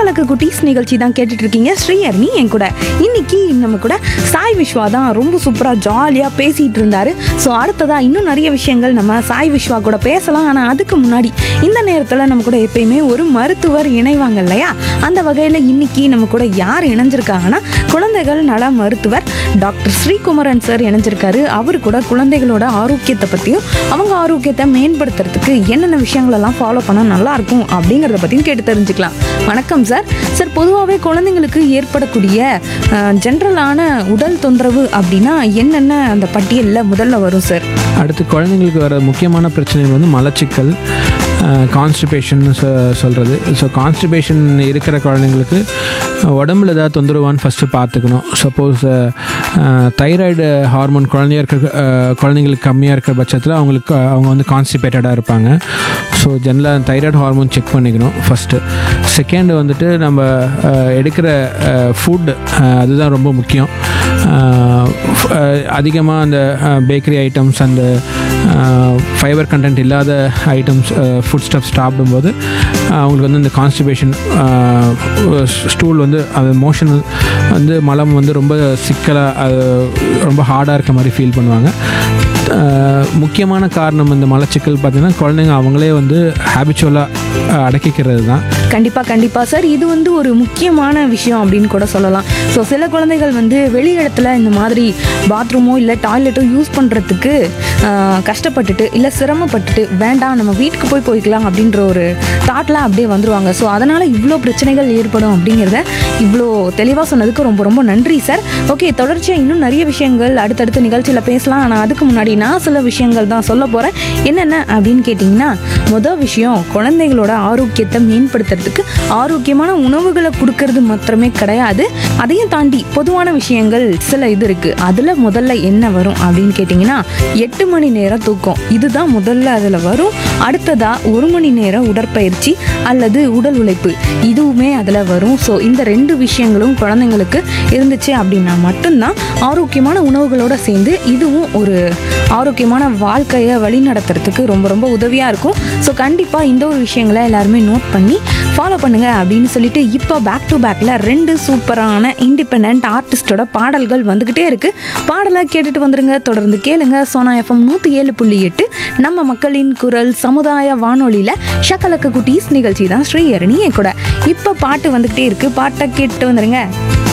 ஷக்கலக்கு குட்டீஸ் நிகழ்ச்சி தான் கேட்டுட்டு இருக்கீங்க ஸ்ரீஹரணி என் கூட இன்னைக்கு நம்ம கூட சாய் விஸ்வா தான் ரொம்ப சூப்பராக ஜாலியாக பேசிட்டு இருந்தாரு ஸோ அடுத்ததா இன்னும் நிறைய விஷயங்கள் நம்ம சாய் விஸ்வா கூட பேசலாம் ஆனால் அதுக்கு முன்னாடி இந்த நேரத்தில் நம்ம கூட எப்பயுமே ஒரு மருத்துவர் இணைவாங்க இல்லையா அந்த வகையில் இன்னைக்கு நம்ம கூட யார் இணைஞ்சிருக்காங்கன்னா குழந்தைகள் நல மருத்துவர் டாக்டர் ஸ்ரீகுமரன் சார் இணைஞ்சிருக்காரு அவர் கூட குழந்தைகளோட ஆரோக்கியத்தை பற்றியும் அவங்க ஆரோக்கியத்தை மேம்படுத்துறதுக்கு என்னென்ன விஷயங்களெல்லாம் ஃபாலோ பண்ணால் நல்லா இருக்கும் அப்படிங்கிறத பற்றியும் கேட்டு தெரிஞ்சுக்கலாம் வணக்கம் சார் சார் பொதுவாகவே குழந்தைங்களுக்கு ஏற்படக்கூடிய ஜென்ரலான உடல் தொந்தரவு அப்படின்னா என்னென்ன அந்த பட்டியலில் முதல்ல வரும் சார் அடுத்து குழந்தைங்களுக்கு வர முக்கியமான பிரச்சனைகள் வந்து மலச்சிக்கல் கான்ஸ்டிபேஷன் சொல்கிறது ஸோ கான்ஸ்டிபேஷன் இருக்கிற குழந்தைங்களுக்கு உடம்புல ஏதாவது தொந்தரவான்னு ஃபஸ்ட்டு பார்த்துக்கணும் சப்போஸ் தைராய்டு ஹார்மோன் குழந்தையா இருக்கிற அஹ், குழந்தைங்களுக்கு கம்மியாக இருக்கிற பட்சத்தில் அவங்களுக்கு அவங்க வந்து கான்ஸ்டிபேட்டடாக இருப்பாங்க ஸோ ஜென்ரலாக தைராய்டு ஹார்மோன் செக் பண்ணிக்கணும் ஃபஸ்ட்டு செகண்ட் வந்துட்டு நம்ம அஹ், எடுக்கிற ஃபுட் அதுதான் ரொம்ப முக்கியம் அதிகமாக அந்த பேக்கரி ஐட்டம்ஸ் அந்த ஃபைபர் கண்டென்ட் இல்லாத ஐட்டம்ஸ் ஃபுட் ஸ்டப் சாப்பிடும்போது அவங்களுக்கு வந்து இந்த கான்ஸ்டிபேஷன் ஸ்டூல் வந்து அது மோஷன் வந்து மலம் வந்து ரொம்ப சிக்கலாக அது ரொம்ப ஹார்டாக இருக்க மாதிரி ஃபீல் பண்ணுவாங்க அஹ், முக்கியமான காரணம் இந்த மலச்சிக்கல் பார்த்தீங்கன்னா குழந்தைங்க அவங்களே வந்து ஹேபிச்சுவலாக அடக்கிக்கிறது தான் கண்டிப்பாக கண்டிப்பாக சார் இது வந்து ஒரு முக்கியமான விஷயம் அப்படின்னு கூட சொல்லலாம் ஸோ சில குழந்தைகள் வந்து வெளி இடத்துல இந்த மாதிரி பாத்ரூமோ இல்லை டாய்லெட்டோ யூஸ் பண்ணுறதுக்கு கஷ்டப்பட்டுட்டு இல்லை சிரமப்பட்டுட்டு வேண்டாம் நம்ம வீட்டுக்கு போய் போய்க்கலாம் அப்படின்ற ஒரு தாட்லாம் அப்படியே வந்துருவாங்க ஸோ அதனால் இவ்வளோ பிரச்சனைகள் ஏற்படும் அப்படிங்கிறத இவ்வளோ தெளிவாக சொன்னதுக்கு ரொம்ப ரொம்ப நன்றி சார் ஓகே தொடர்ச்சியாக இன்னும் நிறைய விஷயங்கள் அடுத்தடுத்த நிகழ்ச்சியில் பேசலாம் ஆனால் அதுக்கு முன்னாடி நான் சில விஷயங்கள் தான் சொல்ல போகிறேன் என்னென்ன அப்படின்னு கேட்டிங்கன்னா முதல் விஷயம் குழந்தைகளோட ஆரோக்கியத்தை மேம்படுத்துறதுக்கு ஆரோக்கியமான உணவுகளை கொடுக்கறது மாத்திரமே கிடையாது அதையும் தாண்டி பொதுவான விஷயங்கள் சில இது இருக்கு அதுல முதல்ல என்ன வரும் அப்படின்னு கேட்டிங்கன்னா எட்டு மணி நேரம் தூக்கம் இதுதான் முதல்ல அதில் வரும் அடுத்ததா ஒரு மணி நேரம் உடற்பயிற்சி அல்லது உடல் உழைப்பு இதுவுமே அதில் வரும் ஸோ இந்த ரெண்டு விஷயங்களும் குழந்தைங்களுக்கு இருந்துச்சு அப்படின்னா மட்டும்தான் ஆரோக்கியமான உணவுகளோட சேர்ந்து இதுவும் ஒரு ஆரோக்கியமான வாழ்க்கையை வழி நடத்துறதுக்கு ரொம்ப ரொம்ப உதவியாக இருக்கும் ஸோ கண்டிப்பாக இந்த ஒரு விஷயங்களை எல்லாருமே நோட் பண்ணி ஃபாலோ பண்ணுங்க அப்படின்னு சொல்லிட்டு இப்போ பேக் டு பேக்கில் ரெண்டு சூப்பரான இண்டிபெண்ட் ஆர்டிஸ்டோட பாடல்கள் வந்துக்கிட்டே இருக்கு பாடலை கேட்டுட்டு வந்துருங்க தொடர்ந்து கேளுங்க சோனா எஃப்எம் நூற்றி ஏழு புள்ளி எட்டு நம்ம மக்களின் குரல் சமுதாய வானொலியில் ஷக்கலக்க குட்டீஸ் நிகழ்ச்சி தான் ஸ்ரீஹரணி என் கூட இப்போ பாட்டு வந்துக்கிட்டே இருக்கு பாட்டை கேட்டுட்டு வந்துருங்க